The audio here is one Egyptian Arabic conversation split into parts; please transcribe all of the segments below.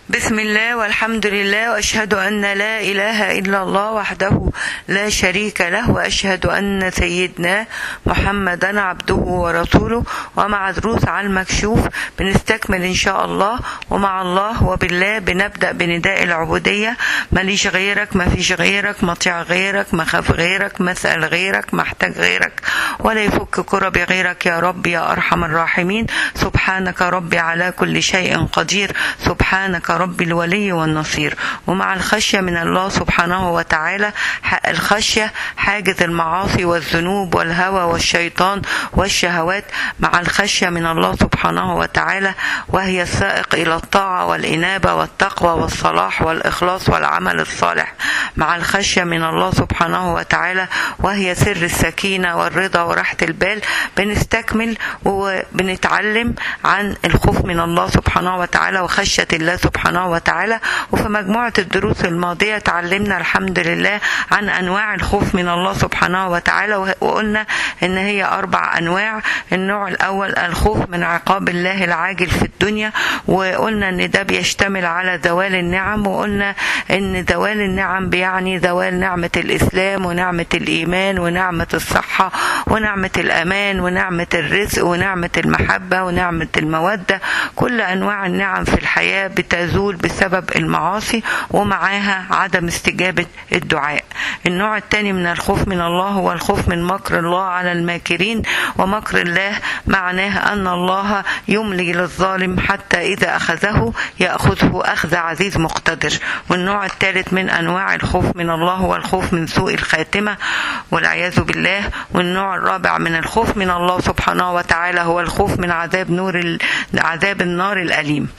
بسم الله والحمد لله واشهد ان لا اله الا الله وحده لا شريك له واشهد ان سيدنا محمدا عبده ورسوله ومع دروس على المكشوف بنستكمل ان شاء الله ومع الله وبالله بنبدا بنداء العبوديه ماليش غيرك ما فيش غيرك مطيع غيرك مخاف غيرك مسال غيرك محتاج غيرك ولا يفك كرب غيرك يا رب يا ارحم الراحمين سبحانك ربي على كل شيء قدير سبحانك رب الولي والنصير ومع الخشية من الله سبحانه وتعالى الخشية حاجز المعاصي والذنوب والهوى والشيطان والشهوات مع الخشية من الله سبحانه وتعالى وهي السائق إلى الطاعة والإنابة والتقوى والصلاح والإخلاص والعمل الصالح مع الخشية من الله سبحانه وتعالى وهي سر السكينة والرضا وراحة البال بنستكمل وبنتعلم عن الخوف من الله سبحانه وتعالى وخشية الله سبحانه وتعالى وفي مجموعة الدروس الماضية تعلمنا الحمد لله عن أنواع الخوف من الله سبحانه وتعالى وقلنا إن هي أربع أنواع النوع الأول الخوف من عقاب الله العاجل في الدنيا وقلنا إن ده بيشتمل على زوال النعم وقلنا إن زوال النعم بيعني زوال نعمة الإسلام ونعمة الإيمان ونعمة الصحة ونعمة الأمان ونعمة الرزق ونعمة المحبة ونعمة المودة كل أنواع النعم في الحياة بتزول بسبب المعاصي ومعاها عدم استجابة الدعاء النوع الثاني من الخوف من الله هو الخوف من مكر الله على الماكرين ومكر الله معناه أن الله يملي للظالم حتى إذا أخذه يأخذه أخذ عزيز مقتدر والنوع الثالث من أنواع الخوف من الله هو الخوف من سوء الخاتمة والعياذ بالله والنوع الرابع من الخوف من الله سبحانه وتعالى هو الخوف من عذاب نور عذاب النار الأليم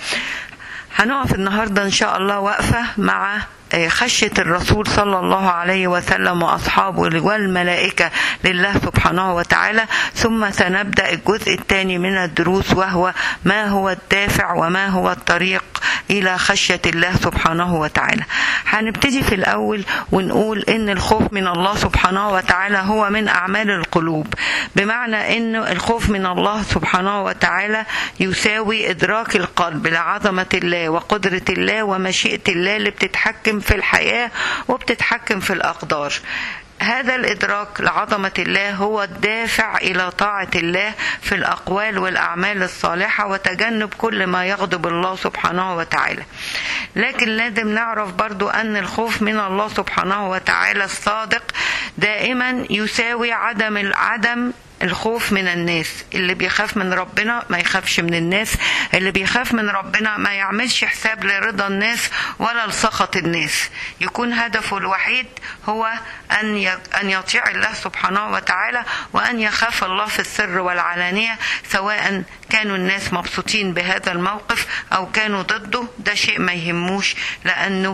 هنقف النهارده ان شاء الله واقفه مع خشية الرسول صلى الله عليه وسلم وأصحابه والملائكة لله سبحانه وتعالى ثم سنبدأ الجزء الثاني من الدروس وهو ما هو الدافع وما هو الطريق إلى خشية الله سبحانه وتعالى هنبتدي في الأول ونقول إن الخوف من الله سبحانه وتعالى هو من أعمال القلوب بمعنى إن الخوف من الله سبحانه وتعالى يساوي إدراك القلب لعظمة الله وقدرة الله ومشيئة الله اللي بتتحكم في الحياة وبتتحكم في الأقدار هذا الإدراك لعظمة الله هو الدافع إلى طاعة الله في الأقوال والأعمال الصالحة وتجنب كل ما يغضب الله سبحانه وتعالى لكن لازم نعرف برضو أن الخوف من الله سبحانه وتعالى الصادق دائما يساوي عدم عدم الخوف من الناس اللي بيخاف من ربنا ما يخافش من الناس اللي بيخاف من ربنا ما يعملش حساب لرضا الناس ولا لسخط الناس يكون هدفه الوحيد هو أن أن يطيع الله سبحانه وتعالى وأن يخاف الله في السر والعلانية سواء كانوا الناس مبسوطين بهذا الموقف أو كانوا ضده ده شيء ما يهموش لأنه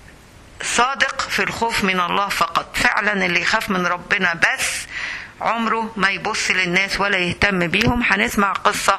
صادق في الخوف من الله فقط فعلا اللي يخاف من ربنا بس عمره ما يبص للناس ولا يهتم بيهم هنسمع قصة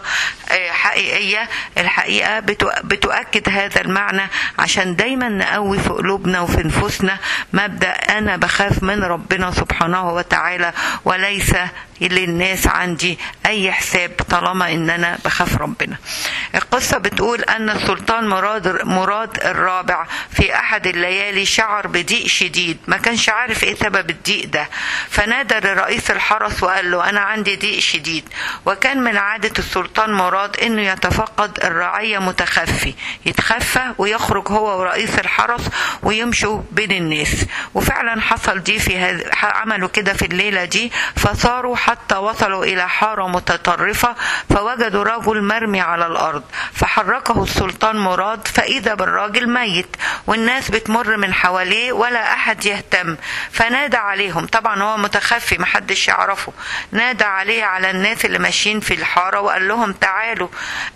حقيقية الحقيقة بتؤكد هذا المعنى عشان دايما نقوي في قلوبنا وفي نفوسنا مبدأ أنا بخاف من ربنا سبحانه وتعالى وليس للناس عندي أي حساب طالما إن أنا بخاف ربنا القصة بتقول أن السلطان مراد, مراد الرابع في أحد الليالي شعر بضيق شديد ما كانش عارف إيه سبب الضيق ده فنادى لرئيس الحرس وقال له أنا عندي ضيق شديد وكان من عادة السلطان مراد إنه يتفقد الرعية متخفي يتخفى ويخرج هو ورئيس الحرس ويمشوا بين الناس وفعلا حصل دي في هذا عملوا كده في الليلة دي فصاروا حتى وصلوا إلى حارة متطرفة فوجدوا رجل مرمي على الأرض فحركه السلطان مراد فإذا بالراجل ميت والناس بتمر من حواليه ولا أحد يهتم فنادى عليهم طبعا هو متخفي محدش يعرفه نادى عليه على الناس اللي ماشيين في الحارة وقال لهم تعالوا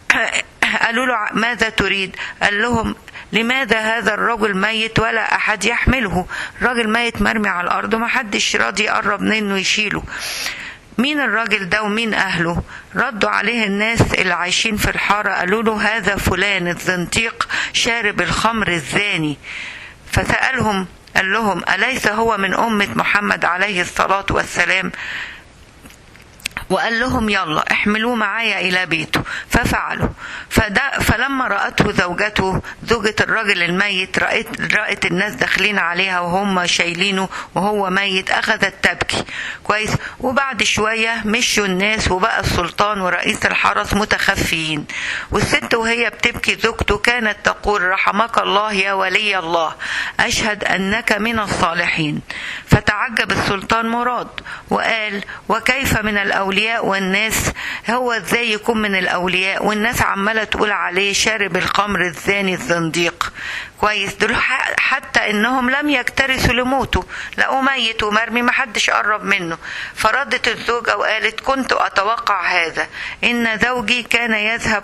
قالوا له ماذا تريد قال لهم لماذا هذا الرجل ميت ولا أحد يحمله راجل ميت مرمي على الأرض ومحدش راضي يقرب منه يشيله مين الراجل ده ومين أهله ردوا عليه الناس اللي عايشين في الحارة قالوا له هذا فلان الزنتيق شارب الخمر الزاني فسألهم قال لهم أليس هو من أمة محمد عليه الصلاة والسلام وقال لهم يلا احملوه معايا إلى بيته ففعلوا فدا فلما رأته زوجته زوجة الراجل الميت رأت, رأت الناس داخلين عليها وهم شايلينه وهو ميت أخذت تبكي كويس وبعد شوية مشوا الناس وبقى السلطان ورئيس الحرس متخفيين والست وهي بتبكي زوجته كانت تقول رحمك الله يا ولي الله أشهد أنك من الصالحين فتعجب السلطان مراد وقال وكيف من الأولياء والناس هو ازاي يكون من الأولياء والناس عمالة تقول عليه شارب الخمر الزاني الزنديق كويس دول حتى انهم لم يكترثوا لموته لقوه ميت ومرمي محدش قرب منه فردت الزوجة وقالت كنت اتوقع هذا ان زوجي كان يذهب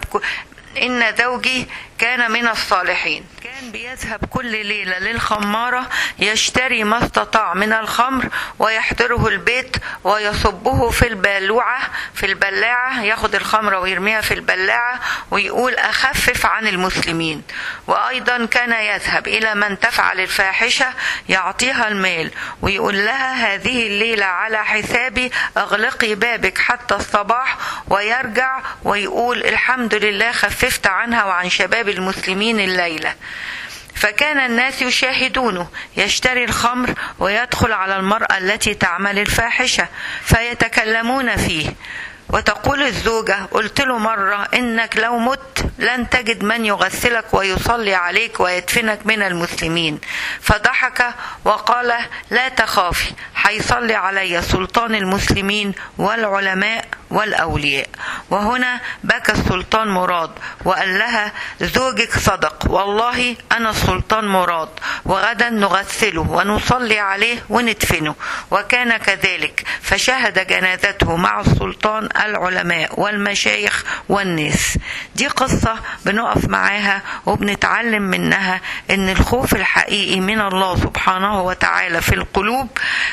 إن زوجي كان من الصالحين كان بيذهب كل ليلة للخمارة يشتري ما استطاع من الخمر ويحضره البيت ويصبه في البلوعة في البلاعة ياخد الخمرة ويرميها في البلاعة ويقول أخفف عن المسلمين وأيضا كان يذهب إلى من تفعل الفاحشة يعطيها المال ويقول لها هذه الليلة على حسابي اغلقي بابك حتى الصباح ويرجع ويقول الحمد لله خففت عنها وعن شباب المسلمين الليلة فكان الناس يشاهدونه يشتري الخمر ويدخل على المرأة التي تعمل الفاحشة فيتكلمون فيه وتقول الزوجة قلت له مرة إنك لو مت لن تجد من يغسلك ويصلي عليك ويدفنك من المسلمين فضحك وقال لا تخافي حيصلي علي سلطان المسلمين والعلماء والأولياء وهنا بكى السلطان مراد وقال لها زوجك صدق والله أنا السلطان مراد وغدا نغسله ونصلي عليه وندفنه وكان كذلك فشهد جنازته مع السلطان العلماء والمشايخ والناس دي قصة بنقف معاها وبنتعلم منها ان الخوف الحقيقي من الله سبحانه وتعالى في القلوب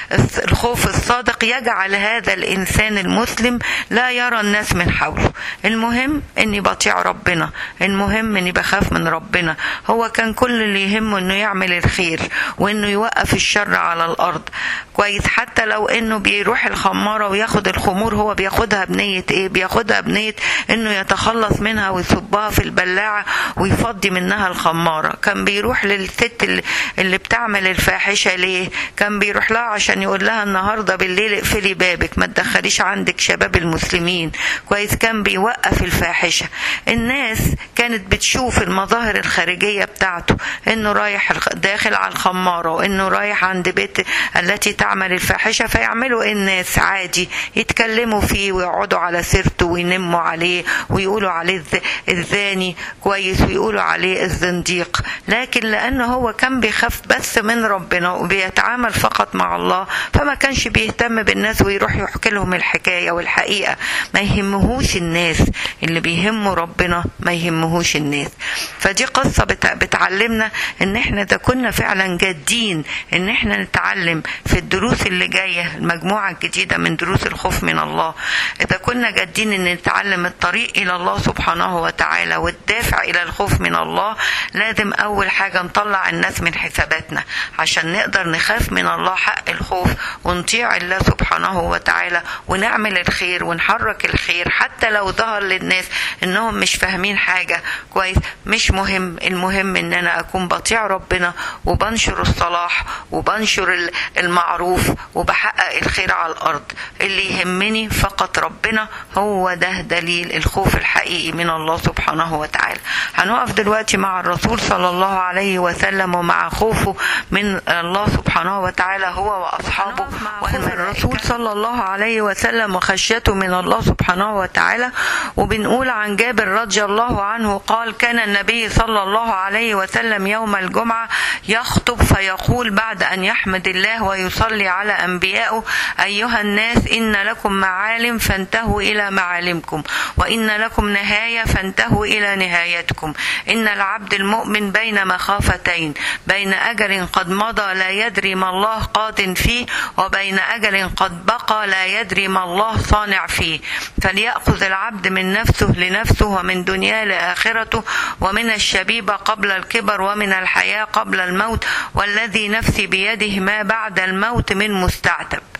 الخوف الصادق يجعل هذا الانسان المسلم لا يرى الناس من حوله المهم اني بطيع ربنا المهم اني بخاف من ربنا هو كان كل اللي يهمه انه يعمل الخير وانه يوقف الشر على الارض كويس حتى لو انه بيروح الخماره وياخد الخمور هو بياخدها بنيه ايه بياخدها بنيه انه يتخلص منها ويصبها في البلاعه ويفضي منها الخماره كان بيروح للست اللي, اللي بتعمل الفاحشه ليه كان بيروح لها عشان يقول لها النهارده بالليل اقفلي بابك ما تدخليش عندك شباب المسلمين كويس كان بيوقف الفاحشه الناس كانت بتشوف المظاهر الخارجيه بتاعته انه رايح داخل على الخماره وانه رايح عند بيت التي تعمل الفاحشه فيعملوا الناس عادي يتكلموا فيه ويقعدوا على سيرته وينموا عليه ويقولوا عليه الزاني كويس ويقولوا عليه الزنديق لكن لانه هو كان بيخاف بس من ربنا وبيتعامل فقط مع الله فما كانش بيهتم بالناس ويروح يحكي لهم الحكايه والحقيقه ما يهمهوش الناس اللي بيهموا ربنا ما يهمهوش الناس فدي قصه بتعلمنا ان احنا اذا كنا فعلا جادين ان احنا نتعلم في الدروس اللي جايه المجموعه الجديده من دروس الخوف من الله اذا كنا جادين ان نتعلم الطريق الى الله سبحانه وتعالى والدافع الى الخوف من الله لازم اول حاجه نطلع الناس من حساباتنا عشان نقدر نخاف من الله حق الخوف ونطيع الله سبحانه وتعالى ونعمل الخير ونحرك الخير حتى لو ظهر للناس انهم مش فاهمين حاجه كويس مش مهم المهم ان انا اكون بطيع ربنا وبنشر الصلاح وبنشر المعروف وبحقق الخير على الارض اللي يهمني فقط ربنا هو ده دليل الخوف الحقيقي من الله سبحانه وتعالى هنقف دلوقتي مع الرسول صلى الله عليه وسلم ومع خوفه من الله سبحانه وتعالى هو واصحابه الرسول صلى الله عليه وسلم وخشيته من الله سبحانه وتعالى وبنقول عن جابر رضي الله عنه قال كان النبي صلى الله عليه وسلم يوم الجمعة يخطب فيقول بعد أن يحمد الله ويصلي على أنبيائه أيها الناس إن لكم معالم فانتهوا إلى معالمكم وإن لكم نهاية فانتهوا إلى نهايتكم إن العبد المؤمن بين مخافتين بين أجل قد مضى لا يدري ما الله قاد فيه وبين أجل قد بقى لا يدري ما الله صانع فيه فليأخذ العبد من نفسه لنفسه ومن دنياه لآخرته ومن الشبيبة قبل الكبر ومن الحياة قبل الموت والذي نفسي بيده ما بعد الموت من مستعتب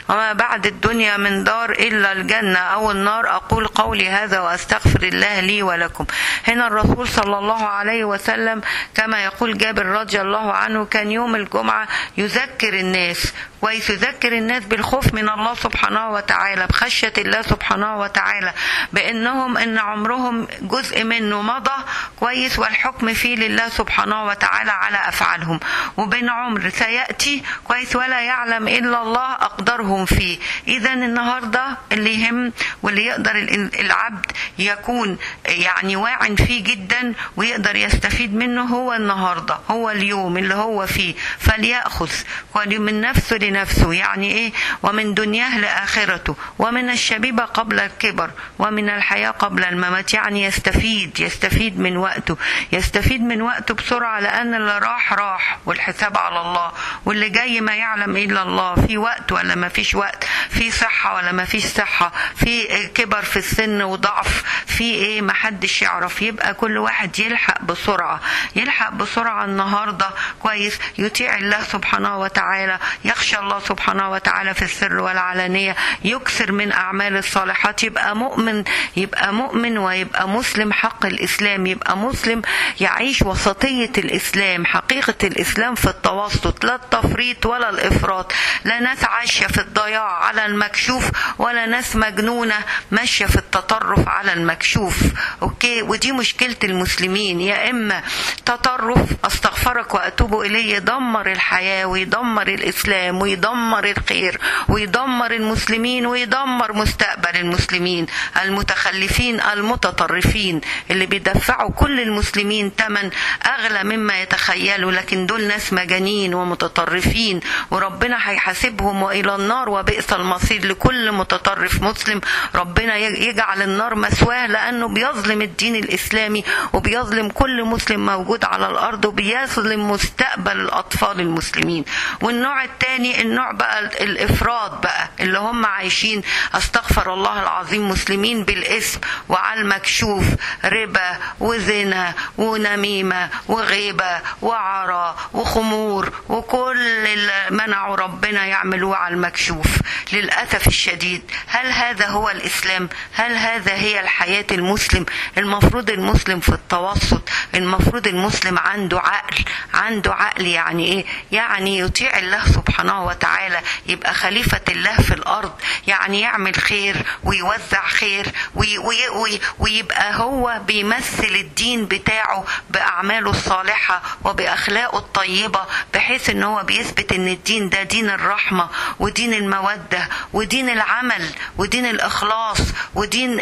وما بعد الدنيا من دار إلا الجنة أو النار أقول قولي هذا وأستغفر الله لي ولكم هنا الرسول صلى الله عليه وسلم كما يقول جابر رضي الله عنه كان يوم الجمعة يذكر الناس كويس يذكر الناس بالخوف من الله سبحانه وتعالى بخشية الله سبحانه وتعالى بأنهم إن عمرهم جزء منه مضى كويس والحكم فيه لله سبحانه وتعالى على أفعالهم وبين عمر سيأتي كويس ولا يعلم إلا الله أقدرهم فيه إذا النهاردة اللي يهم واللي يقدر العبد يكون يعني واع فيه جدا ويقدر يستفيد منه هو النهاردة هو اليوم اللي هو فيه فليأخذ من نفسه لنفسه يعني إيه ومن دنياه لآخرته ومن الشبيبة قبل الكبر ومن الحياة قبل الممات يعني يستفيد يستفيد من وقته يستفيد من وقته بسرعة لأن اللي راح راح والحساب على الله واللي جاي ما يعلم إلا الله في وقت ولا ما فيش وقت في صحة ولا ما فيش صحة في كبر في السن وضعف في إيه ما حدش يعرف يبقى كل واحد يلحق بسرعة يلحق بسرعة النهاردة كويس يطيع الله سبحانه وتعالى يخشى الله سبحانه وتعالى في السر والعلانية يكثر من أعمال الصالحات يبقى مؤمن يبقى مؤمن ويبقى مسلم حق الإسلام يبقى مسلم يعيش وسطية الإسلام حقيقة الإسلام في التوسط لا التفريط ولا الإفراط لا ناس عايشة في الضياع على المكشوف ولا ناس مجنونة ماشية في التطرف على المكشوف أوكي ودي مشكلة المسلمين يا إما تطرف أستغفرك وأتوب إليه يدمر الحياة ويدمر الإسلام ويدمر الخير ويدمر المسلمين ويدمر مستقبل المسلمين المتخلفين المتطرفين اللي بيدفعوا كل المسلمين ثمن أغلى مما يتخيلوا لكن دول ناس مجانين ومتطرفين وربنا هيحاسبهم وإلى النار وبئس المصير لكل متطرف مسلم ربنا يجعل النار مسواه لأنه بيظلم الدين الإسلامي وبيظلم كل مسلم موجود على الأرض وبيظلم مستقبل الأطفال المسلمين والنوع الثاني النوع بقى الإفراط بقى اللي هم عايشين أستغفر الله العظيم مسلمين بالاسم وعلى المكشوف ربا وزنا ونميمة وغيبة وعرى وخمور وكل اللي منعوا ربنا يعملوه على المكشوف للأسف الشديد هل هذا هو الإسلام هل هذا هي الحياة المسلم المفروض المسلم في التوسط المفروض المسلم عنده عقل عنده عقل يعني إيه يعني يطيع الله سبحانه وتعالى يبقى خليفة الله في الأرض يعني يعمل خير ويوزع خير وي وي وي ويبقى هو بيمثل الدين بتاعه بأعماله الصالحة وبأخلاقه الطيبة بحيث ان هو بيثبت ان الدين ده دين الرحمة ودين المودة ودين العمل ودين الإخلاص ودين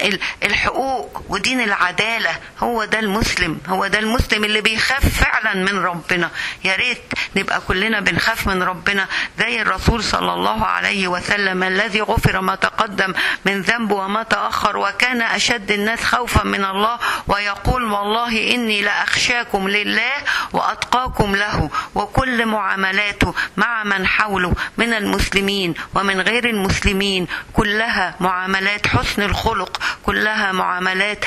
الحقوق ودين العدالة هو ده المسلم هو ده المسلم اللي بيخاف فعلا من ربنا يا ريت نبقى كلنا بنخاف من ربنا زي الرسول صلى الله عليه وسلم الذي غفر ما تقدم من ذنبه وما تأخر وكان أشد الناس خوفا من الله ويقول والله إني لأخشاكم لله وأتقاكم له وكل معاملاته مع من حوله من المسلمين ومن غير المسلمين كلها معاملات حسن الخلق كلها معاملات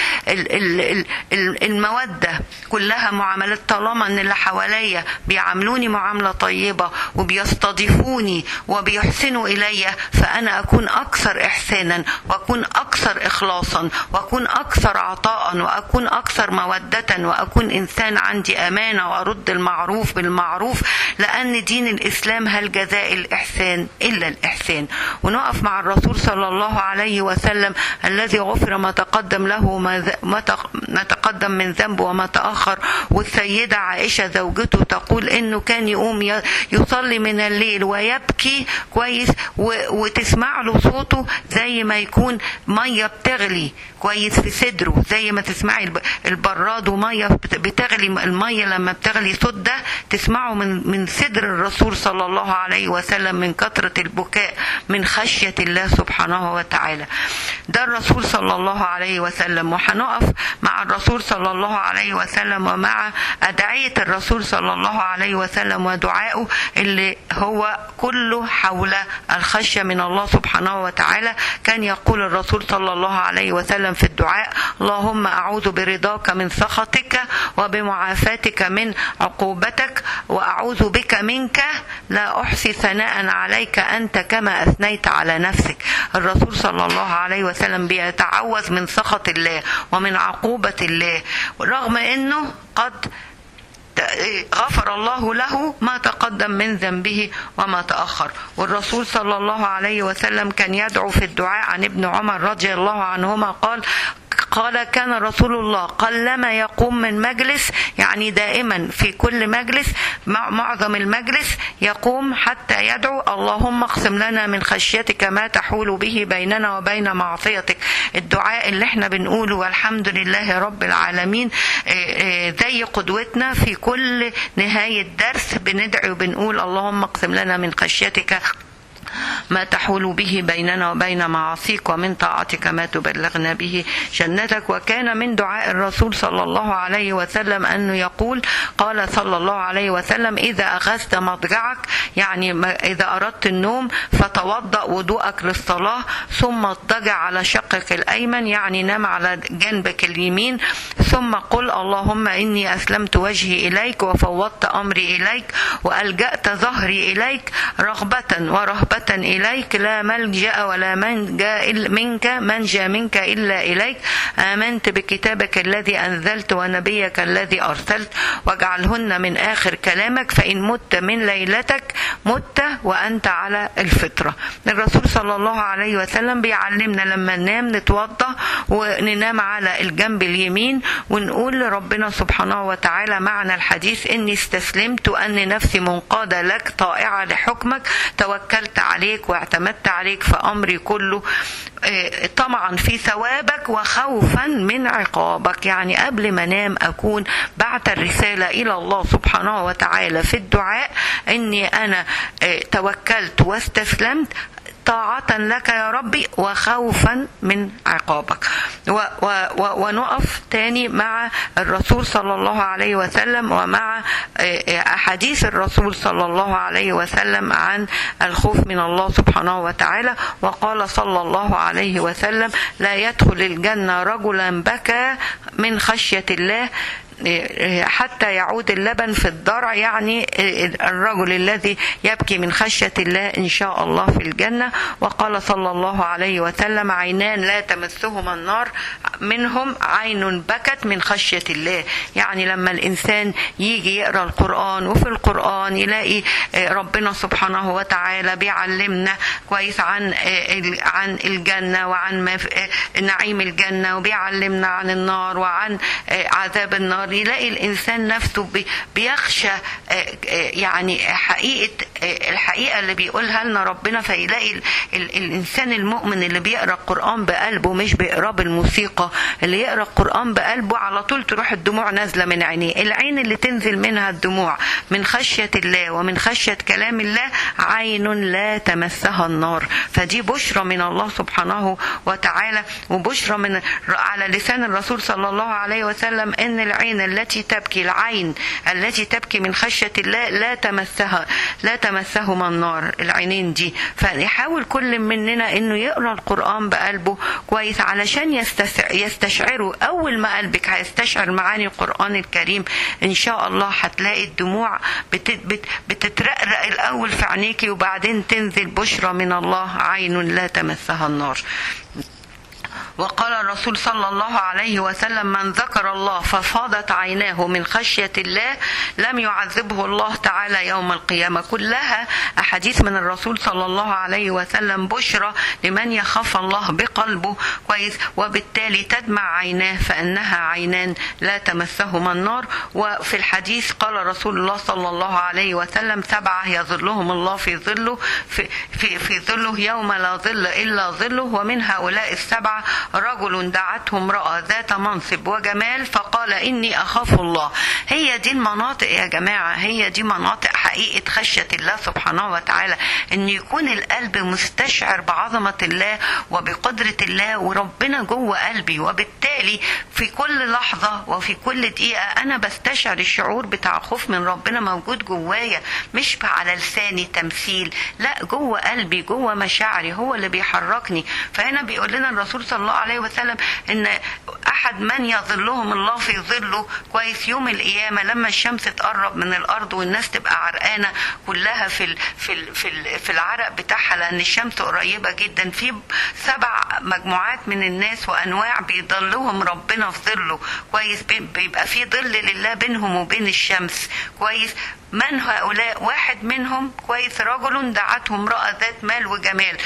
المودة كلها معاملات طالما ان اللي حواليا بيعاملوني معاملة طيبة وبيستضيفوني وبيحسنوا إلي فأنا أكون أكثر إحسانا وأكون أكثر إخلاصا وأكون أكثر عطاء وأكون أكثر مودة وأكون إنسان عندي أمانة وأرد المعروف بالمعروف لأن دين الإسلام هل جزاء الإحسان إلا الإحسان ونقف مع الرسول صلى الله عليه وسلم الذي غفر ما تقدم له ما تقدم من ذنبه وما تأخر والسيدة عائشة زوجته تقول إنه كان يقوم يصلي من الليل ويبكي كويس وتسمع له صوته زي ما يكون مية بتغلي كويس في صدره زي ما تسمعي البراد ومية بتغلي المية لما بتغلي صوت ده تسمعه من من صدر الرسول صلى الله عليه وسلم من كثرة البكاء من خشية الله سبحانه وتعالى ده الرسول صلى الله عليه وسلم وهنقف مع الرسول صلى الله عليه وسلم ومع أدعية الرسول صلى الله عليه وسلم ودعائه اللي هو كله حول الخشية من الله سبحانه وتعالى كان يقول الرسول صلى الله عليه وسلم في الدعاء اللهم أعوذ برضاك من سخطك وبمعافاتك من عقوبتك وأعوذ بك منك لا أحصي ثناء عليك أنت كما أثنيت على نفسك الرسول صلى الله عليه وسلم بيتعوذ من سخط الله ومن عقوبة الله رغم أنه قد غفر الله له ما تقدم من ذنبه وما تأخر والرسول صلى الله عليه وسلم كان يدعو في الدعاء عن ابن عمر رضي الله عنهما قال قال كان رسول الله قلما يقوم من مجلس يعني دائما في كل مجلس معظم المجلس يقوم حتى يدعو اللهم اقسم لنا من خشيتك ما تحول به بيننا وبين معصيتك الدعاء اللي احنا بنقوله والحمد لله رب العالمين زي قدوتنا في كل نهاية درس بندعي وبنقول اللهم اقسم لنا من خشيتك ما تحول به بيننا وبين معاصيك ومن طاعتك ما تبلغنا به جنتك وكان من دعاء الرسول صلى الله عليه وسلم أنه يقول قال صلى الله عليه وسلم إذا أخذت مضجعك يعني إذا أردت النوم فتوضأ وضوءك للصلاة ثم اضطجع على شقك الأيمن يعني نام على جنبك اليمين ثم قل اللهم إني أسلمت وجهي إليك وفوضت أمري إليك وألجأت ظهري إليك رغبة ورهبة إليك لا ملجأ ولا منجا منك منجا منك إلا إليك آمنت بكتابك الذي أنزلت ونبيك الذي أرسلت واجعلهن من آخر كلامك فإن مت من ليلتك مت وأنت على الفطرة الرسول صلى الله عليه وسلم بيعلمنا لما ننام نتوضأ وننام على الجنب اليمين ونقول لربنا سبحانه وتعالى معنى الحديث إني استسلمت وأن نفسي منقادة لك طائعة لحكمك توكلت عليك واعتمدت عليك في أمري كله طمعا في ثوابك وخوفا من عقابك يعني قبل ما انام اكون بعت الرساله الى الله سبحانه وتعالى في الدعاء اني انا توكلت واستسلمت طاعة لك يا ربي وخوفا من عقابك و و و ونقف تاني مع الرسول صلى الله عليه وسلم ومع أحاديث الرسول صلى الله عليه وسلم عن الخوف من الله سبحانه وتعالى وقال صلى الله عليه وسلم لا يدخل الجنة رجلا بكى من خشية الله حتى يعود اللبن في الضرع يعني الرجل الذي يبكي من خشية الله إن شاء الله في الجنة وقال صلى الله عليه وسلم عينان لا تمسهما النار منهم عين بكت من خشية الله يعني لما الإنسان يجي يقرأ القرآن وفي القرآن يلاقي ربنا سبحانه وتعالى بيعلمنا كويس عن عن الجنة وعن نعيم الجنة وبيعلمنا عن النار وعن عذاب النار يلاقي الانسان نفسه بيخشى يعني حقيقه الحقيقه اللي بيقولها لنا ربنا فيلاقي الانسان المؤمن اللي بيقرا القران بقلبه مش بيقراه بالموسيقى اللي يقرا القران بقلبه على طول تروح الدموع نازله من عينيه العين اللي تنزل منها الدموع من خشيه الله ومن خشيه كلام الله عين لا تمسها النار فدي بشرى من الله سبحانه وتعالى وبشرى من على لسان الرسول صلى الله عليه وسلم ان العين التي تبكي العين التي تبكي من خشية الله لا تمسها لا تمسهما النار العينين دي فنحاول كل مننا انه يقرا القرآن بقلبه كويس علشان يستشعره اول ما قلبك هيستشعر معاني القرآن الكريم ان شاء الله هتلاقي الدموع بتترقرق الاول في عينيكي وبعدين تنزل بشرى من الله عين لا تمسها النار وقال الرسول صلى الله عليه وسلم من ذكر الله ففاضت عيناه من خشية الله لم يعذبه الله تعالى يوم القيامة كلها أحاديث من الرسول صلى الله عليه وسلم بشرى لمن يخاف الله بقلبه كويس وبالتالي تدمع عيناه فإنها عينان لا تمسهما النار وفي الحديث قال رسول الله صلى الله عليه وسلم سبعة يظلهم الله في ظله في, في, في ظله يوم لا ظل إلا ظله ومن هؤلاء السبعة رجل دعته امرأة ذات منصب وجمال فقال إني أخاف الله هي دي المناطق يا جماعة هي دي مناطق حقيقة خشية الله سبحانه وتعالى إن يكون القلب مستشعر بعظمة الله وبقدرة الله وربنا جوه قلبي وبالتالي في كل لحظة وفي كل دقيقة أنا بستشعر الشعور بتاع خوف من ربنا موجود جوايا مش على لساني تمثيل لا جوه قلبي جوه مشاعري هو اللي بيحركني فهنا بيقول لنا الرسول صلى الله عليه وسلم ان أحد من يظلهم الله في ظله كويس يوم القيامة لما الشمس تقرب من الأرض والناس تبقى عرقانة كلها في ال في ال في, ال في العرق بتاعها لأن الشمس قريبة جدا في سبع مجموعات من الناس وأنواع بيضلهم ربنا في ظله كويس بيبقى في ظل لله بينهم وبين الشمس كويس من هؤلاء واحد منهم كويس رجل دعته امرأة ذات مال وجمال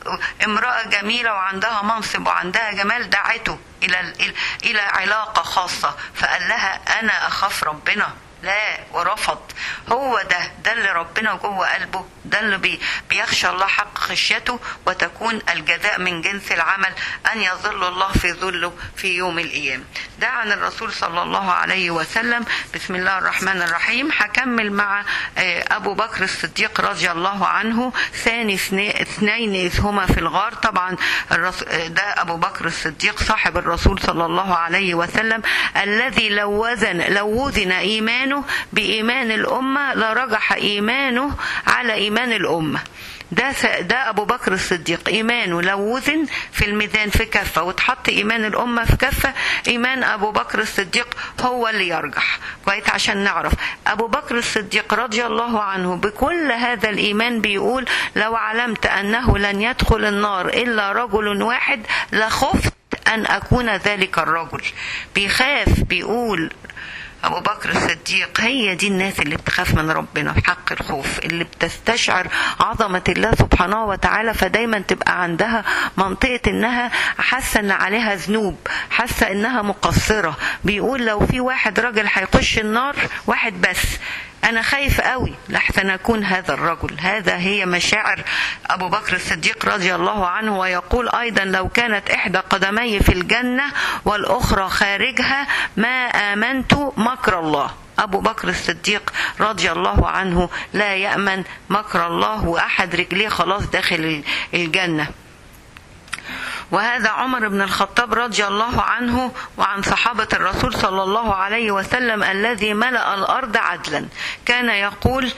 امرأة جميلة وعندها منصب وعندها جمال دعته إلى إلى علاقة خاصة فقال لها أنا أخاف ربنا لا ورفض هو ده ده اللي ربنا جوه قلبه ده اللي بي بيخشى الله حق خشيته وتكون الجزاء من جنس العمل أن يظل الله في ظله في يوم القيامة ده عن الرسول صلى الله عليه وسلم بسم الله الرحمن الرحيم هكمل مع أبو بكر الصديق رضي الله عنه ثاني اثنين إذ هما في الغار طبعا ده أبو بكر الصديق صاحب الرسول صلى الله عليه وسلم الذي لو وزن لو وزن إيمانه إيمانه بإيمان الأمة لرجح إيمانه على إيمان الأمة ده ده ابو بكر الصديق ايمانه لو وزن في الميزان في كفه وتحط ايمان الامه في كفه ايمان ابو بكر الصديق هو اللي يرجح كويس عشان نعرف ابو بكر الصديق رضي الله عنه بكل هذا الايمان بيقول لو علمت انه لن يدخل النار الا رجل واحد لخفت ان اكون ذلك الرجل بيخاف بيقول أبو بكر الصديق هي دي الناس اللي بتخاف من ربنا حق الخوف اللي بتستشعر عظمة الله سبحانه وتعالى فدايما تبقى عندها منطقة إنها حاسة إن عليها ذنوب حاسة إنها مقصرة بيقول لو في واحد راجل هيخش النار واحد بس أنا خايف قوي لحسن أكون هذا الرجل هذا هي مشاعر أبو بكر الصديق رضي الله عنه ويقول أيضا لو كانت إحدى قدمي في الجنة والأخرى خارجها ما آمنت مكر الله أبو بكر الصديق رضي الله عنه لا يأمن مكر الله وأحد رجليه خلاص داخل الجنة وهذا عمر بن الخطاب رضي الله عنه وعن صحابة الرسول صلى الله عليه وسلم الذي ملأ الأرض عدلا كان يقول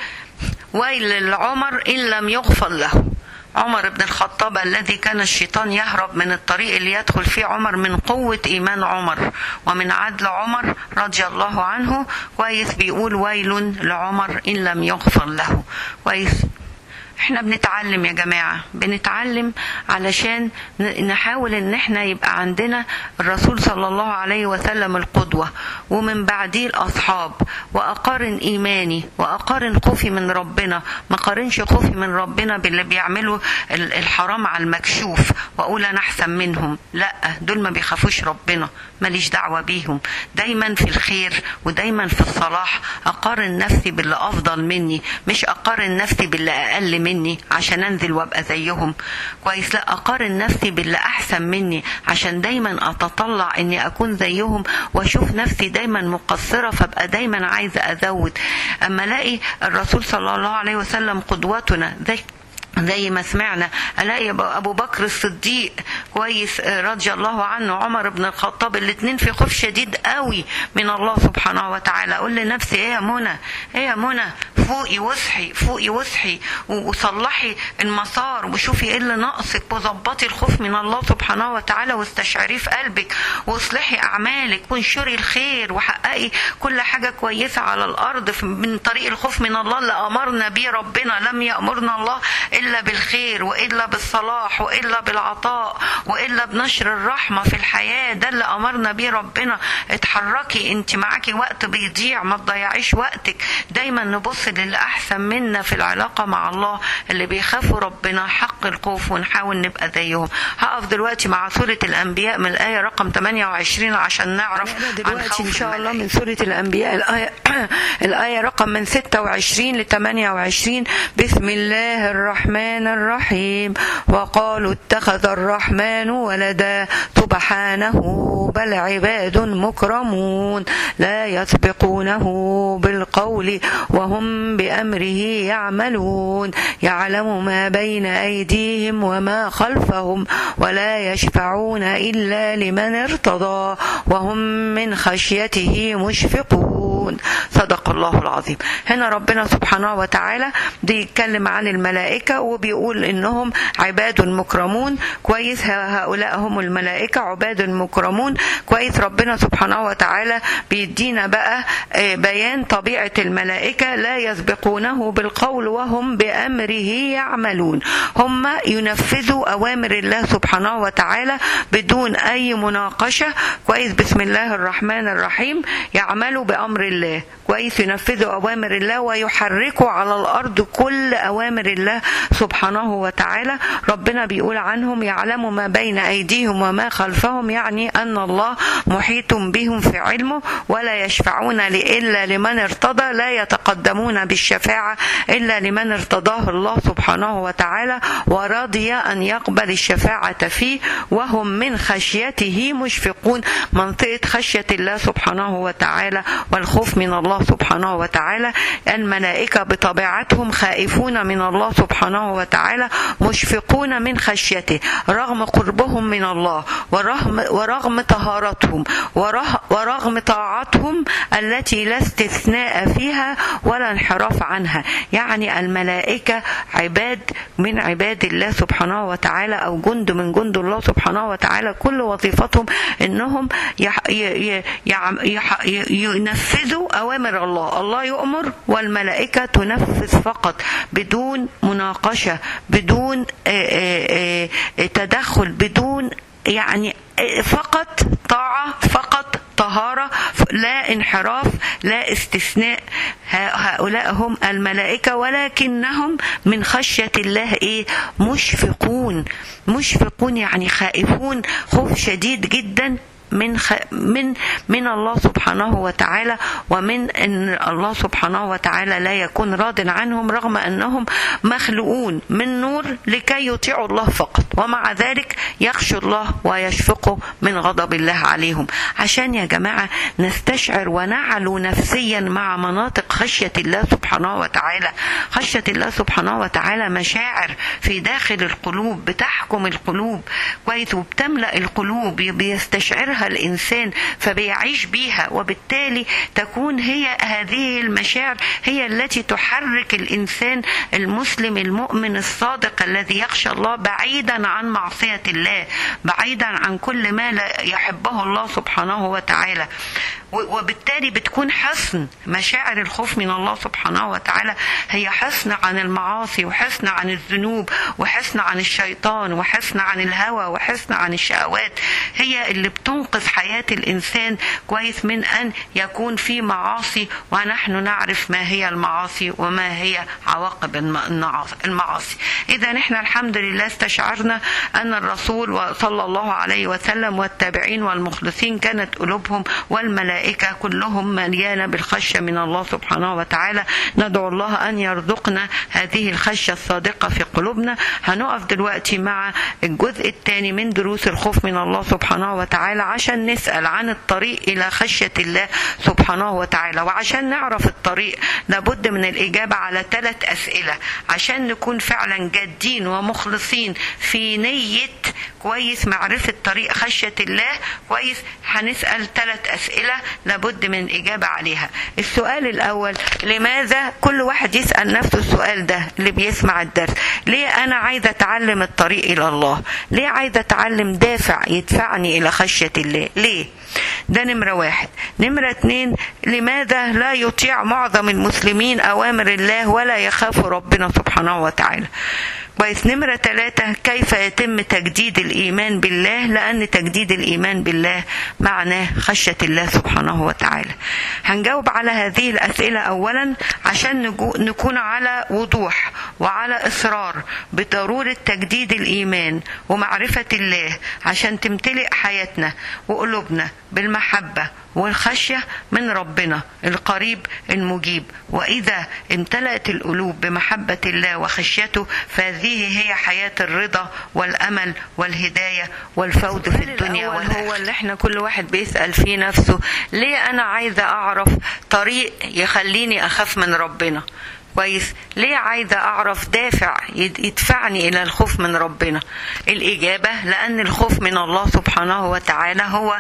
ويل لعمر إن لم يغفر له عمر بن الخطاب الذي كان الشيطان يهرب من الطريق اللي يدخل فيه عمر من قوة إيمان عمر ومن عدل عمر رضي الله عنه كويس بيقول ويل لعمر إن لم يغفر له كويس احنا بنتعلم يا جماعة بنتعلم علشان نحاول ان احنا يبقى عندنا الرسول صلى الله عليه وسلم القدوة ومن بعديه الاصحاب واقارن ايماني واقارن خوفي من ربنا ما قارنش خوفي من ربنا باللي بيعملوا الحرام على المكشوف واقول انا احسن منهم لا دول ما بيخافوش ربنا ماليش دعوة بيهم دايما في الخير ودايما في الصلاح اقارن نفسي باللي افضل مني مش اقارن نفسي باللي اقل مني مني عشان انزل وابقى زيهم كويس لا اقارن نفسي باللي احسن مني عشان دايما اتطلع اني اكون زيهم واشوف نفسي دايما مقصره فابقى دايما عايزه ازود اما الاقي الرسول صلى الله عليه وسلم قدوتنا زي زي ما سمعنا الاقي ابو بكر الصديق كويس رضي الله عنه عمر بن الخطاب الاثنين في خوف شديد قوي من الله سبحانه وتعالى اقول لنفسي ايه يا منى ايه يا منى فوقي واصحي فوقي واصحي وصلحي المسار وشوفي ايه اللي ناقصك وظبطي الخوف من الله سبحانه وتعالى واستشعريه في قلبك واصلحي اعمالك وانشري الخير وحققي كل حاجه كويسه على الارض من طريق الخوف من الله اللي امرنا بيه ربنا لم يامرنا الله إلا بالخير وإلا بالصلاح وإلا بالعطاء وإلا بنشر الرحمة في الحياة ده اللي أمرنا بيه ربنا اتحركي انت معاكي وقت بيضيع ما تضيعيش وقتك دايما نبص للي أحسن منا في العلاقة مع الله اللي بيخافوا ربنا حق الخوف ونحاول نبقى زيهم هقف دلوقتي مع سورة الأنبياء من الآية رقم 28 عشان نعرف دلوقتي إن شاء الله من سورة الأنبياء الآية الآية رقم من 26 ل 28 بسم الله الرحمن الرحمن الرحيم وقالوا اتخذ الرحمن ولدا سبحانه بل عباد مكرمون لا يسبقونه بالقول وهم بأمره يعملون يعلم ما بين أيديهم وما خلفهم ولا يشفعون إلا لمن ارتضى وهم من خشيته مشفقون يصفون صدق الله العظيم هنا ربنا سبحانه وتعالى بيتكلم عن الملائكة وبيقول إنهم عباد مكرمون كويس هؤلاء هم الملائكة عباد مكرمون كويس ربنا سبحانه وتعالى بيدينا بقى بيان طبيعة الملائكة لا يسبقونه بالقول وهم بأمره يعملون هم ينفذوا أوامر الله سبحانه وتعالى بدون أي مناقشة كويس بسم الله الرحمن الرحيم يعملوا بأمر الله كويس ينفذوا أوامر الله ويحركوا على الأرض كل أوامر الله سبحانه وتعالى ربنا بيقول عنهم يعلم ما بين أيديهم وما خلفهم يعني أن الله محيط بهم في علمه ولا يشفعون إلا لمن ارتضى لا يتقدمون بالشفاعة إلا لمن ارتضاه الله سبحانه وتعالى ورضي أن يقبل الشفاعة فيه وهم من خشيته مشفقون منطقة خشية الله سبحانه وتعالى والخوف من الله سبحانه وتعالى الملائكة بطبيعتهم خائفون من الله سبحانه وتعالى مشفقون من خشيته رغم قربهم من الله ورغم, ورغم طهارتهم ورغم طاعتهم التي لا استثناء فيها ولا انحراف عنها يعني الملائكة عباد من عباد الله سبحانه وتعالى أو جند من جند الله سبحانه وتعالى كل وظيفتهم انهم يح ي يح ينفذوا اوامر الله الله يؤمر والملائكه تنفذ فقط بدون مناقشه بدون تدخل بدون يعني فقط طاعه فقط طهارة لا انحراف لا استثناء هؤلاء هم الملائكة ولكنهم من خشية الله ايه مشفقون مشفقون يعني خائفون خوف شديد جدا من خ... من من الله سبحانه وتعالى ومن ان الله سبحانه وتعالى لا يكون راض عنهم رغم انهم مخلوقون من نور لكي يطيعوا الله فقط ومع ذلك يخشوا الله ويشفقوا من غضب الله عليهم عشان يا جماعه نستشعر ونعلو نفسيا مع مناطق خشيه الله سبحانه وتعالى خشيه الله سبحانه وتعالى مشاعر في داخل القلوب بتحكم القلوب كويس وبتملا القلوب بيستشعرها الانسان فبيعيش بيها وبالتالي تكون هي هذه المشاعر هي التي تحرك الانسان المسلم المؤمن الصادق الذي يخشى الله بعيدا عن معصيه الله بعيدا عن كل ما لا يحبه الله سبحانه وتعالى وبالتالي بتكون حصن مشاعر الخوف من الله سبحانه وتعالى هي حصن عن المعاصي وحصن عن الذنوب وحصن عن الشيطان وحصن عن الهوى وحصن عن الشهوات هي اللي بتنقذ حياة الإنسان كويس من أن يكون في معاصي ونحن نعرف ما هي المعاصي وما هي عواقب المعاصي إذا نحن الحمد لله استشعرنا أن الرسول صلى الله عليه وسلم والتابعين والمخلصين كانت قلوبهم والملائكة الملائكة كلهم مليانة بالخشية من الله سبحانه وتعالى ندعو الله أن يرزقنا هذه الخشية الصادقة في قلوبنا هنقف دلوقتي مع الجزء الثاني من دروس الخوف من الله سبحانه وتعالى عشان نسأل عن الطريق إلى خشية الله سبحانه وتعالى وعشان نعرف الطريق لابد من الإجابة على ثلاث أسئلة عشان نكون فعلا جادين ومخلصين في نية كويس معرفة طريق خشية الله كويس هنسأل ثلاث أسئلة لابد من إجابة عليها السؤال الأول لماذا كل واحد يسأل نفسه السؤال ده اللي بيسمع الدرس ليه أنا عايزة أتعلم الطريق إلى الله ليه عايزة أتعلم دافع يدفعني إلى خشية الله ليه ده نمرة واحد نمرة اتنين لماذا لا يطيع معظم المسلمين أوامر الله ولا يخاف ربنا سبحانه وتعالى كويس نمرة ثلاثة كيف يتم تجديد الإيمان بالله لأن تجديد الإيمان بالله معناه خشية الله سبحانه وتعالى هنجاوب على هذه الأسئلة أولا عشان نكون على وضوح وعلى إصرار بضرورة تجديد الإيمان ومعرفة الله عشان تمتلئ حياتنا وقلوبنا بالمحبة والخشية من ربنا القريب المجيب وإذا امتلأت القلوب بمحبة الله وخشيته فهذه هي حياة الرضا والأمل والهداية والفوز في الدنيا والآخرة هو اللي احنا كل واحد بيسأل فيه نفسه ليه أنا عايزة أعرف طريق يخليني أخاف من ربنا كويس ليه عايزة أعرف دافع يدفعني إلى الخوف من ربنا الإجابة لأن الخوف من الله سبحانه وتعالى هو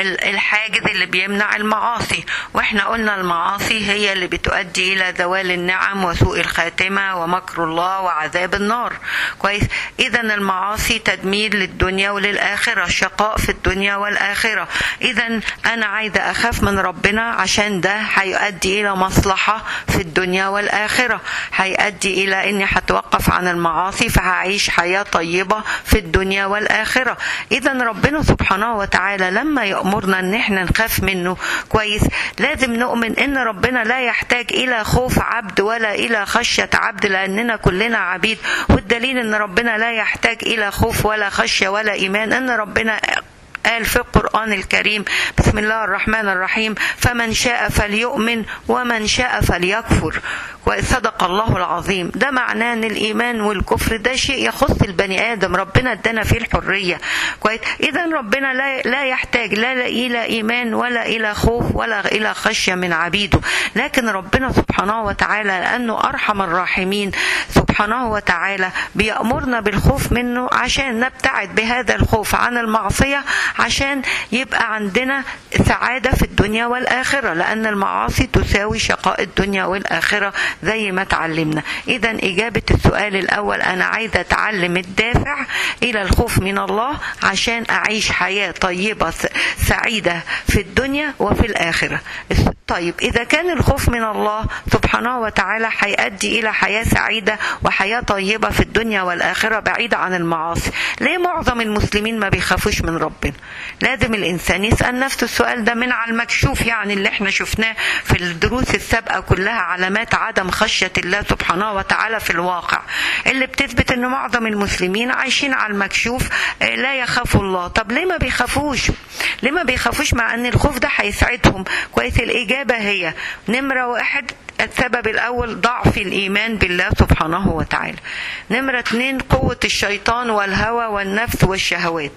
الحاجز اللي بيمنع المعاصي وإحنا قلنا المعاصي هي اللي بتؤدي إلى زوال النعم وسوء الخاتمة ومكر الله وعذاب النار كويس إذا المعاصي تدمير للدنيا وللآخرة شقاء في الدنيا والآخرة إذا أنا عايزة أخاف من ربنا عشان ده هيؤدي إلى مصلحة في الدنيا والآخرة الآخرة هيؤدي إلى إني هتوقف عن المعاصي فهعيش حياة طيبة في الدنيا والآخرة إذا ربنا سبحانه وتعالى لما يأمرنا إن إحنا نخاف منه كويس لازم نؤمن إن ربنا لا يحتاج إلى خوف عبد ولا إلى خشية عبد لأننا كلنا عبيد والدليل إن ربنا لا يحتاج إلى خوف ولا خشية ولا إيمان إن ربنا قال في القرآن الكريم بسم الله الرحمن الرحيم فمن شاء فليؤمن ومن شاء فليكفر وصدق الله العظيم ده معناه ان الايمان والكفر ده شيء يخص البني ادم ربنا ادانا فيه الحريه كويس اذا ربنا لا لا يحتاج لا الى ايمان ولا الى خوف ولا الى خشيه من عبيده لكن ربنا سبحانه وتعالى لانه ارحم الراحمين سبحانه وتعالى بيامرنا بالخوف منه عشان نبتعد بهذا الخوف عن المعصيه عشان يبقى عندنا سعاده في الدنيا والاخره لان المعاصي تساوي شقاء الدنيا والاخره زي ما اتعلمنا اذا اجابه السؤال الاول انا عايزه اتعلم الدافع الى الخوف من الله عشان اعيش حياه طيبه سعيده في الدنيا وفي الاخره طيب اذا كان الخوف من الله سبحانه وتعالى هيؤدي الى حياه سعيده وحياه طيبه في الدنيا والاخره بعيده عن المعاصي ليه معظم المسلمين ما بيخافوش من ربنا لازم الانسان يسال نفسه السؤال ده من على المكشوف يعني اللي احنا شفناه في الدروس السابقه كلها علامات عدم خشيه الله سبحانه وتعالى في الواقع اللي بتثبت ان معظم المسلمين عايشين على المكشوف لا يخافوا الله طب ليه ما بيخافوش ليه ما بيخافوش مع ان الخوف ده هيسعدهم كويس الاجابه هي نمره واحد السبب الأول ضعف الإيمان بالله سبحانه وتعالى نمرة اتنين قوة الشيطان والهوى والنفس والشهوات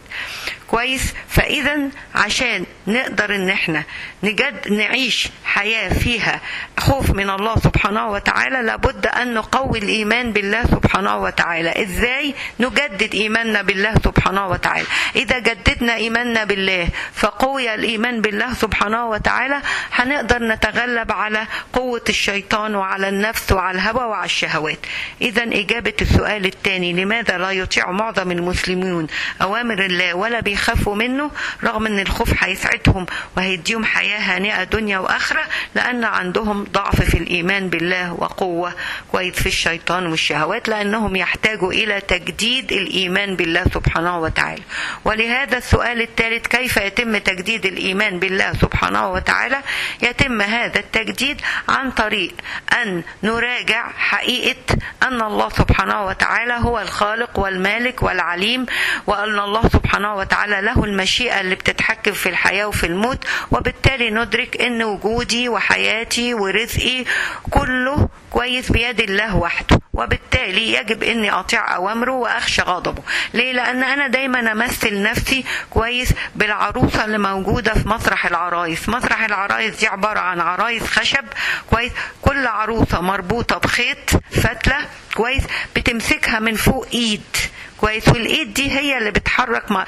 كويس فإذا عشان نقدر إن احنا نجد نعيش حياة فيها خوف من الله سبحانه وتعالى لابد أن نقوي الإيمان بالله سبحانه وتعالى إزاي نجدد إيماننا بالله سبحانه وتعالى إذا جددنا إيماننا بالله فقوي الإيمان بالله سبحانه وتعالى هنقدر نتغلب على قوة الشيطان وعلى النفس وعلى الهوى وعلى الشهوات إذا إجابة السؤال الثاني لماذا لا يطيع معظم المسلمون أوامر الله ولا بيخافوا منه رغم أن الخوف هيسعدهم وهيديهم حياة هانئة دنيا وآخرة لأن عندهم ضعف في الإيمان بالله وقوة كويس في الشيطان والشهوات لأنهم يحتاجوا إلى تجديد الإيمان بالله سبحانه وتعالى ولهذا السؤال الثالث كيف يتم تجديد الإيمان بالله سبحانه وتعالى يتم هذا التجديد عن طريق أن نراجع حقيقة أن الله سبحانه وتعالى هو الخالق والمالك والعليم وأن الله سبحانه وتعالى له المشيئة اللي بتتحكم في الحياة وفي الموت وبالتالي ندرك أن وجودي وحياتي ورزقي كله كويس بيد الله وحده وبالتالي يجب اني اطيع اوامره واخشى غضبه ليه لان انا دايما امثل نفسي كويس بالعروسه اللي موجوده في مسرح العرايس مسرح العرايس دي عباره عن عرايس خشب كويس كل عروسه مربوطه بخيط فتله كويس بتمسكها من فوق ايد كويس والايد دي هي اللي بتحرك مع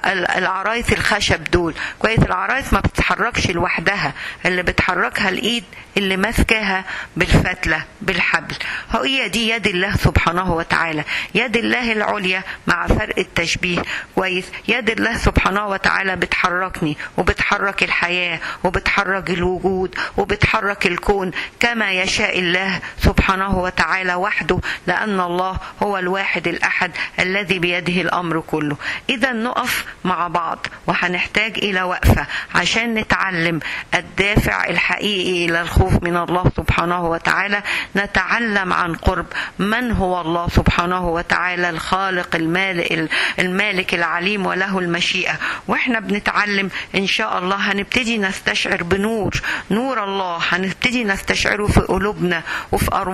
العرايس الخشب دول كويس العرايس ما بتتحركش لوحدها اللي بتحركها الايد اللي ماسكاها بالفتله بالحبل هي دي يد الله سبحانه وتعالى يد الله العليا مع فرق التشبيه كويس يد الله سبحانه وتعالى بتحركني وبتحرك الحياه وبتحرك الوجود وبتحرك الكون كما يشاء الله سبحانه وتعالى وحده لان الله هو الواحد الاحد الذي بيده الامر كله اذا نقف مع بعض وهنحتاج الى وقفه عشان نتعلم الدافع الحقيقي الى الخوف من الله سبحانه وتعالى نتعلم عن قرب من هو الله سبحانه وتعالى الخالق المالك, المالك العليم وله المشيئه واحنا بنتعلم ان شاء الله هنبتدي نستشعر بنور نور الله هنبتدي نستشعره في قلوبنا وفي ارواحنا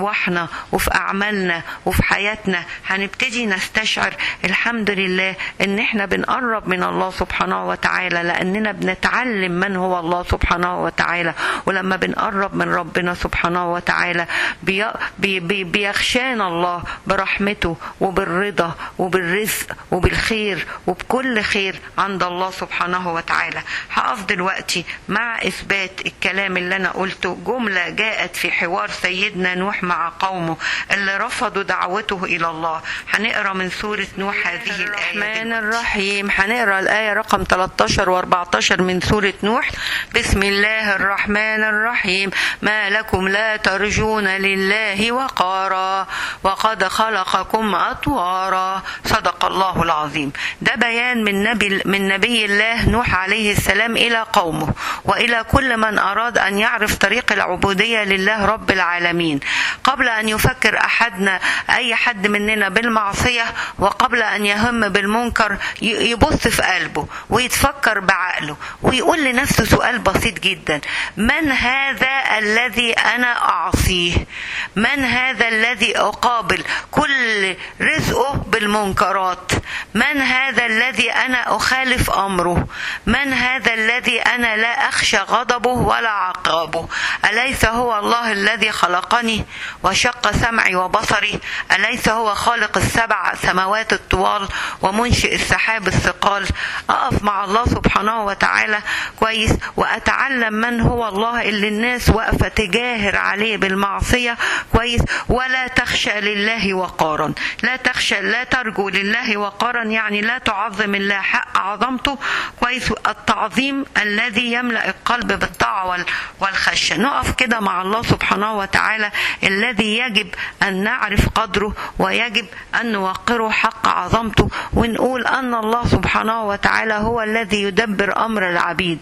أرواحنا وفي أعمالنا وفي حياتنا هنبتدي نستشعر الحمد لله إن إحنا بنقرب من الله سبحانه وتعالى لأننا بنتعلم من هو الله سبحانه وتعالى ولما بنقرب من ربنا سبحانه وتعالى بي بي بي بيخشانا الله برحمته وبالرضا وبالرزق وبالخير وبكل خير عند الله سبحانه وتعالى هقف دلوقتي مع إثبات الكلام اللي أنا قلته جملة جاءت في حوار سيدنا نوح مع قومه اللي رفضوا دعوته إلى الله هنقرأ من سورة نوح هذه الآية الرحمن الرحيم هنقرأ الآية رقم 13 و14 من سورة نوح بسم الله الرحمن الرحيم ما لكم لا ترجون لله وقارا وقد خلقكم أطوارا صدق الله العظيم ده بيان من نبي من نبي الله نوح عليه السلام إلى قومه وإلى كل من أراد أن يعرف طريق العبودية لله رب العالمين قبل أن يفكر أحدنا أي حد مننا بالمعصية وقبل أن يهم بالمنكر يبص في قلبه ويتفكر بعقله ويقول لنفسه سؤال بسيط جدا من هذا الذي أنا أعصيه من هذا الذي أقابل كل رزقه بالمنكرات من هذا الذي أنا أخالف أمره من هذا الذي أنا لا أخشى غضبه ولا عقابه أليس هو الله الذي خلقني وشق سمعي وبصري أليس هو خالق السبع سماوات الطوال ومنشئ السحاب الثقال أقف مع الله سبحانه وتعالى كويس وأتعلم من هو الله اللي الناس واقفة تجاهر عليه بالمعصية كويس ولا تخشى لله وقارا لا تخشى لا ترجو لله وقارا يعني لا تعظم الله حق عظمته كويس التعظيم الذي يملأ القلب بالطاعة والخشية نقف كده مع الله سبحانه وتعالى الذي يجب أن نعرف قدره ويجب أن نوقره حق عظمته ونقول أن الله سبحانه وتعالى هو الذي يدبر أمر العبيد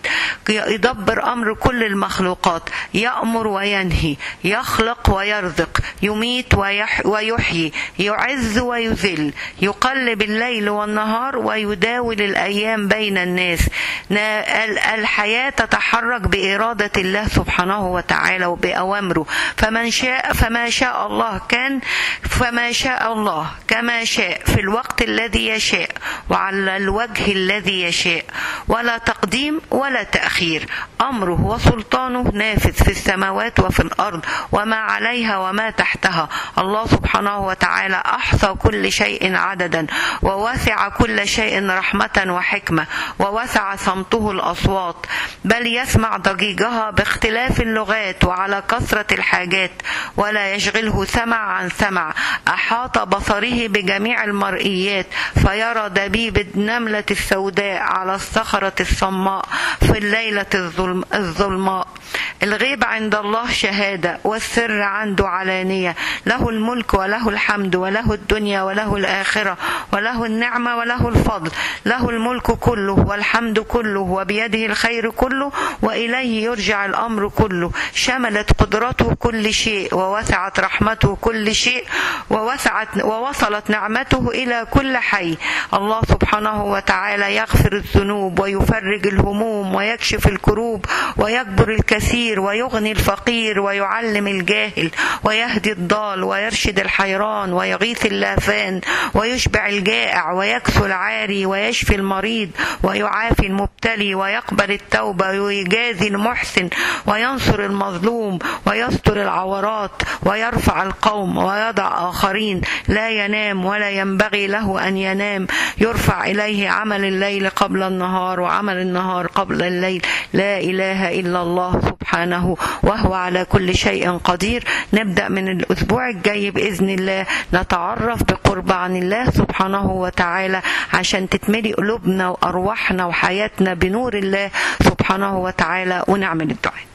يدبر أمر كل المخلوقات يأمر وينهي يخلق ويرزق يميت ويحيي يعز ويذل يقلب الليل والنهار ويداول الأيام بين الناس الحياة تتحرك بإرادة الله سبحانه وتعالى وبأوامره فمن شاء فما شاء الله كان فما شاء الله كما شاء في الوقت الذي يشاء وعلى الوجه الذي يشاء ولا تقديم ولا تأخير أمره وسلطانه نافذ في السماوات وفي الأرض وما عليها وما تحتها الله سبحانه وتعالى أحصى كل شيء عددا ووسع كل شيء رحمة وحكمة ووسع صمته الأصوات بل يسمع ضجيجها باختلاف اللغات وعلى كثرة الحاجات ولا يشغله سمع عن سمع أحاط بصره بجميع المرئيات فيرى دبيب النملة السوداء على الصخرة الصماء في الليلة الظلم الظلماء الغيب عند الله شهادة والسر عنده علانية له الملك وله الحمد وله الدنيا وله الآخرة وله النعمة وله الفضل له الملك كله والحمد كله وبيده الخير كله وإليه يرجع الأمر كله شملت قدرته كل شيء ووسعت رحمته كل شيء ووسعت ووصلت نعمته إلى كل حي الله سبحانه وتعالى يغفر الذنوب ويفرج الهموم ويكشف الكروب ويكبر الكثير ويغني الفقير ويعلم الجاهل ويهدي الضال ويرشد الحيران ويغيث اللافان ويشبع الجائع ويكسو العاري ويشفي المريض ويعافي المبتلي ويقبل التوبة ويجازي المحسن وينصر المظلوم ويستر العورات ويرفع القوم ويضع آخرين لا ينام ولا ينبغي له أن ينام يرفع إليه عمل الليل قبل النهار وعمل النهار قبل الليل لا إله إلا الله سبحانه وهو على كل شيء قدير نبدأ من الأسبوع الجاي بإذن الله نتعرف بقرب عن الله سبحانه وتعالى عشان تتملي قلوبنا وأرواحنا وحياتنا بنور الله سبحانه وتعالى ونعمل الدعاء